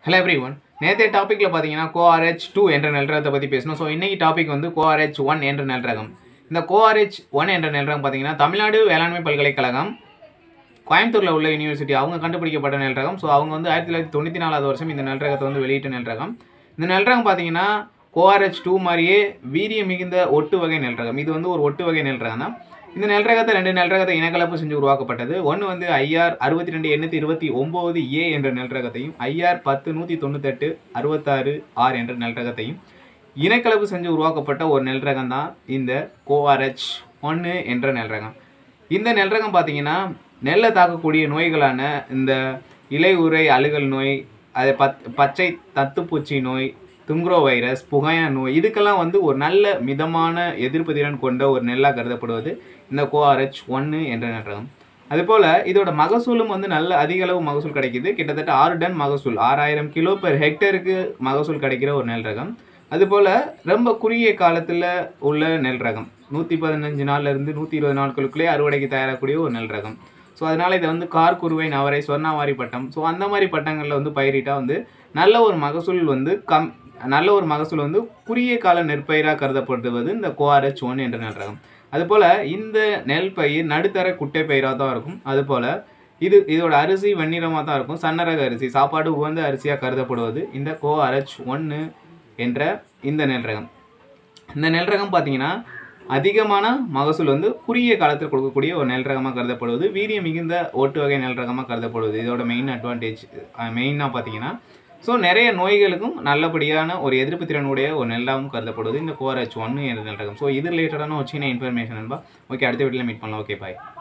hello every one நேற்றைய டாப்பிக்கில் பார்த்தீங்கன்னா கோஆர்ஹெச் டூ என்ற நெல்ரகத்தை பற்றி பேசணும் ஸோ இன்னைக்கு டாபிக் வந்து கோஆர்ஹெச் ஒன் என்ற நெல்ரகம் இந்த கோஆர்ஹெச் ஒன் என்ற நெல்ரகம் பார்த்தீங்கன்னா தமிழ்நாடு வேளாண்மை பல்கலைக்கழகம் கோயம்புத்தூரில் உள்ள யூனிவர்சிட்டி அவங்க கண்டுபிடிக்கப்பட்ட நெல்ரகம் ஸோ அவங்க வந்து ஆயிரத்தி தொள்ளாயிரத்தி தொண்ணூற்றி நாலாவது வருஷம் இந்த நெல்ரகத்தை வந்து வெளியிட்ட நெல்ரகம் இந்த நெல்ரகம் பார்த்தீங்கன்னா கோஆர்ஹெச் டூ மாதிரியே வீரியம் மிகுந்த ஒட்டு வகை நெல்ரகம் இது வந்து ஒரு ஒட்டு வகை நெல்ரகம் தான் இந்த நெல்ரகத்தை ரெண்டு நெல்ரகத்தை இனக்கலப்பு செஞ்சு உருவாக்கப்பட்டது ஒன்று வந்து ஐஆர் அறுபத்தி ரெண்டு எண்ணூற்றி இருபத்தி ஒம்பது ஏ என்ற நெல்ரகத்தையும் ஐஆர் பத்து நூற்றி தொண்ணூத்தெட்டு அறுபத்தாறு ஆர் என்ற நெல்ரகத்தையும் இனக்கலப்பு செஞ்சு உருவாக்கப்பட்ட ஒரு நெல்ரகம் தான் இந்த கோஆர்ஹெச் ஒன்று என்ற நெல்ரகம் இந்த நெல்ரகம் பார்த்தீங்கன்னா நெல்லை தாக்கக்கூடிய நோய்களான இந்த இலை உறை அழுகல் நோய் அது பத் பச்சை தத்துப்பூச்சி நோய் துங்குரோ வைரஸ் புகையா நோய் இதுக்கெல்லாம் வந்து ஒரு நல்ல மிதமான எதிர்ப்பு திறன் கொண்ட ஒரு நெல்லாக கருதப்படுவது இந்த கோஆர்ஹெச் ஒன்று என்ற நெல்ரகம் அதுபோல் இதோட மகசூலும் வந்து நல்ல அதிக அளவு மகசூல் கிடைக்குது கிட்டத்தட்ட ஆறு டன் மகசூல் ஆறாயிரம் கிலோ பெர் ஹெக்டருக்கு மகசூல் கிடைக்கிற ஒரு நெல் ரகம் அதுபோல் ரொம்ப குறுகிய காலத்தில் உள்ள நெல் ரகம் நூற்றி பதினஞ்சு நாள்லேருந்து நூற்றி இருபது நாட்களுக்குள்ளே அறுவடைக்கு தயாராகக்கூடிய ஒரு நெல் ரகம் ஸோ அதனால் இதை வந்து கார் குருவை நவரை சொர்ணாவாரி பட்டம் ஸோ அந்த மாதிரி பட்டங்களில் வந்து பயிரிட்டா வந்து நல்ல ஒரு மகசூல் வந்து கம் நல்ல ஒரு மகசூல் வந்து குறுகிய கால நெற்பயிராக கருதப்படுவது இந்த கோஆர்ஹெச் ஒன் என்ற நெல் ரகம் அதுபோல் இந்த நெல் பயிர் நடுத்தர குட்டை பயிராக தான் இருக்கும் அதுபோல் இது இதோட அரிசி வெண்ணிறமாக தான் இருக்கும் சன்னரக அரிசி சாப்பாடு உகந்த அரிசியாக கருதப்படுவது இந்த கோஆர்ஹெச் ஒன்று என்ற இந்த நெல் ரகம் இந்த நெல் ரகம் பார்த்தீங்கன்னா அதிகமான மகசூல் வந்து குறுகிய காலத்தில் கொடுக்கக்கூடிய ஒரு நெல் ரகமாக கருதப்படுவது வீரியம் மிகுந்த ஓட்டு வகை நெல் ரகமாக கருதப்படுவது இதோட மெயின் அட்வான்டேஜ் மெயினாக பார்த்தீங்கன்னா ஸோ நிறைய நோய்களுக்கும் நல்லபடியான ஒரு எதிர்ப்பு திறனுடைய ஒரு நெல்லாகவும் கருதப்படுவது இந்த கோஆர்ஹெச் ஒன்று என்ற நெல் ரகம் ஸோ இது ரிலேட்டடான ஒரு சின்ன இன்ஃபர்மேஷன் நண்பா ஓகே அடுத்த வீட்டில் மீட் பண்ணலாம் ஓகே பாய்